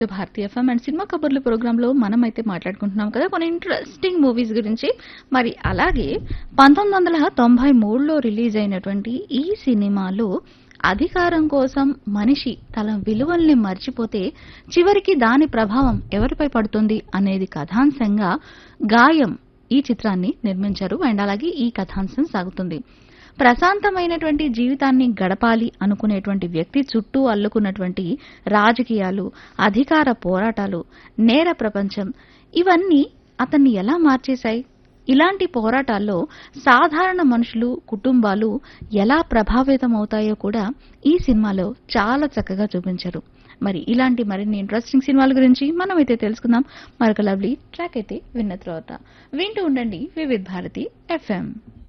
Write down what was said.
Bharatiya FM and cinema కబుర్లు ప్రోగ్రాంలో మనం అయితే మాట్లాడుకుంటున్నాం కదా కొన్ని ఇంట్రెస్టింగ్ మూవీస్ గురించి మరి అలాగే పంతొమ్మిది వందల తొంభై మూడులో రిలీజ్ అయినటువంటి ఈ సినిమాలో అధికారం కోసం మనిషి తన విలువల్ని మర్చిపోతే చివరికి దాని ప్రభావం ఎవరిపై పడుతుంది అనేది కథాంశంగా గాయం ఈ చిత్రాన్ని నిర్మించారు అండ్ అలాగే ఈ కథాంశం సాగుతుంది ప్రశాంతమైనటువంటి జీవితాన్ని గడపాలి అనుకునేటువంటి వ్యక్తి చుట్టూ అల్లుకున్నటువంటి రాజకీయాలు అధికార పోరాటాలు నేర ప్రపంచం ఇవన్నీ అతన్ని ఎలా మార్చేశాయి ఇలాంటి పోరాటాల్లో సాధారణ మనుషులు కుటుంబాలు ఎలా ప్రభావితం అవుతాయో కూడా ఈ సినిమాలో చాలా చక్కగా చూపించారు మరి ఇలాంటి మరిన్ని ఇంట్రెస్టింగ్ సినిమాల గురించి మనమైతే తెలుసుకుందాం మరొక లవ్లీ ట్రాక్ అయితే విన్న తర్వాత వింటూ ఉండండి వివిధ్ భారతి ఎఫ్ఎం